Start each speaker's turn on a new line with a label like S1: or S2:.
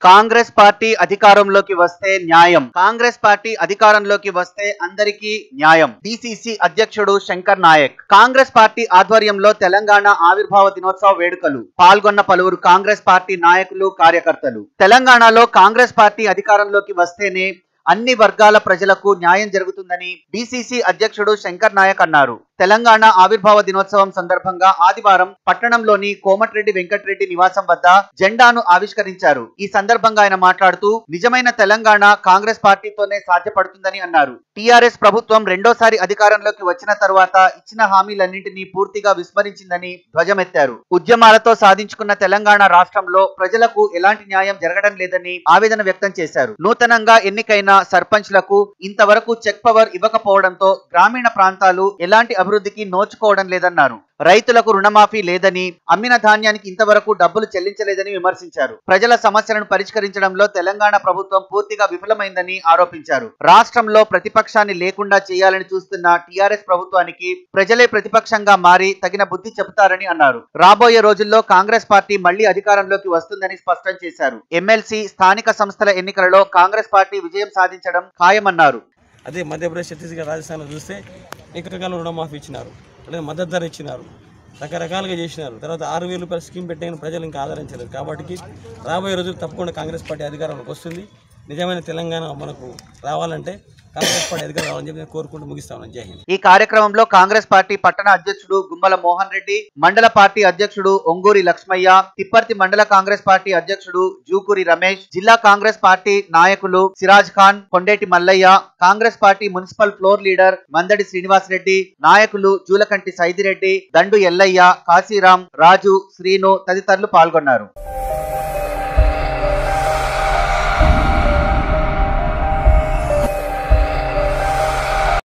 S1: Congress party అధికారంలోకి వస్తే న్యాయం కాంగ్రెస్ పార్టీ అధికారంలోకి వస్తే అందరికీ న్యాయం డిసిసి అధ్యక్షుడు శంకర్ నాయక్ కాంగ్రెస్ పార్టీ ఆధ్వర్యంలో తెలంగాణ ఆవిర్భావ దినోత్సవ వేడుకలు పాల్గొన్న పలువురు కాంగ్రెస్ పార్టీ నాయకులు కార్యకర్తలు తెలంగాణలో కాంగ్రెస్ పార్టీ అధికారంలోకి వస్తేనే అన్ని వర్గాల ప్రజలకు న్యాయం జరుగుతుందని డిసిసి అధ్యక్షుడు శంకర్ నాయక్ అన్నారు తెలంగాణ ఆవిర్భావ దినోత్సవం సందర్భంగా ఆదివారం పట్టణంలోని కోమటిరెడ్డి వెంకటరెడ్డి నివాసం వద్ద జెండాను ఆవిష్కరించారు ఈ సందర్భంగా ఆయన మాట్లాడుతూ నిజమైన తెలంగాణ కాంగ్రెస్ పార్టీతోనే సాధ్యపడుతుందని అన్నారు టిఆర్ఎస్ ప్రభుత్వం రెండోసారి అధికారంలోకి వచ్చిన తరువాత ఇచ్చిన హామీలన్నింటినీ పూర్తిగా విస్మరించిందని ధ్వజమెత్తారు ఉద్యమాలతో సాధించుకున్న తెలంగాణ రాష్ట్రంలో ప్రజలకు ఎలాంటి న్యాయం జరగడం లేదని ఆవేదన వ్యక్తం చేశారు నూతనంగా ఎన్నికైన సర్పంచ్లకు ఇంతవరకు చెక్ పవర్ ఇవ్వకపోవడంతో గ్రామీణ ప్రాంతాలు ఎలాంటి అభివృద్ధికి నోచుకోవడం లేదన్నారు రైతులకు రుణమాఫీ లేదని అమ్మిన ధాన్యానికి ఇంతవరకు డబ్బులు చెల్లించలేదని విమర్శించారు ప్రజల సమస్యలను పరిష్కరించడంలో తెలంగాణ ప్రభుత్వం పూర్తిగా విఫలమైందని ఆరోపించారు రాష్ట్రంలో ప్రతిపక్షాన్ని లేకుండా చేయాలని చూస్తున్న టీఆర్ఎస్ ప్రభుత్వానికి ప్రజలే ప్రతిపక్షంగా మారి తగిన బుద్ధి చెబుతారని అన్నారు రాబోయే రోజుల్లో కాంగ్రెస్ పార్టీ మళ్లీ అధికారంలోకి వస్తుందని స్పష్టం చేశారు ఎమ్మెల్సీ స్థానిక సంస్థల ఎన్నికలలో కాంగ్రెస్ పార్టీ విజయం సాధించడం ఖాయమన్నారు
S2: అదే మధ్యప్రదేశ్ ఛత్తీస్గఢ్ రాజస్థాన్లో చూస్తే ఏకకాల రుణమాఫీ ఇచ్చినారు లేదా మద్దతు ధర ఇచ్చినారు రకరకాలుగా చేసినారు తర్వాత ఆరు వేల రూపాయల స్కీమ్ పెట్టిన ప్రజలు ఇంకా ఆదరించలేదు కాబట్టి రాబోయే రోజులు తప్పకుండా కాంగ్రెస్ పార్టీ అధికారంలోకి వస్తుంది నిజమైన తెలంగాణ మనకు రావాలంటే కాంగ్రెస్ పార్టీ అధికారం రావాలని చెప్పి నేను కోరుకుంటూ ముగిస్తాను జై హింద్
S1: ఈ కార్యక్రమంలో కాంగ్రెస్ పార్టీ పట్టణ అధ్యక్షుడు గుమ్మల మోహన్ రెడ్డి మండల పార్టీ అధ్యక్షుడు ఒంగూరి లక్ష్మయ్య తిప్పర్తి మండల కాంగ్రెస్ పార్టీ అధ్యక్షుడు జూకూరి రమేష్ జిల్లా కాంగ్రెస్ పార్టీ నాయకులు Siraj Khan Kondeti Mallaiah Congress party municipal floor leader Mandadi Srinivas Reddy నాయకులు జూలకంటి సైదిరెడ్డి దండు ఎల్లయ్య కాశీరాం రాజు శ్రీను తదితరులు పాల్గొన్నారు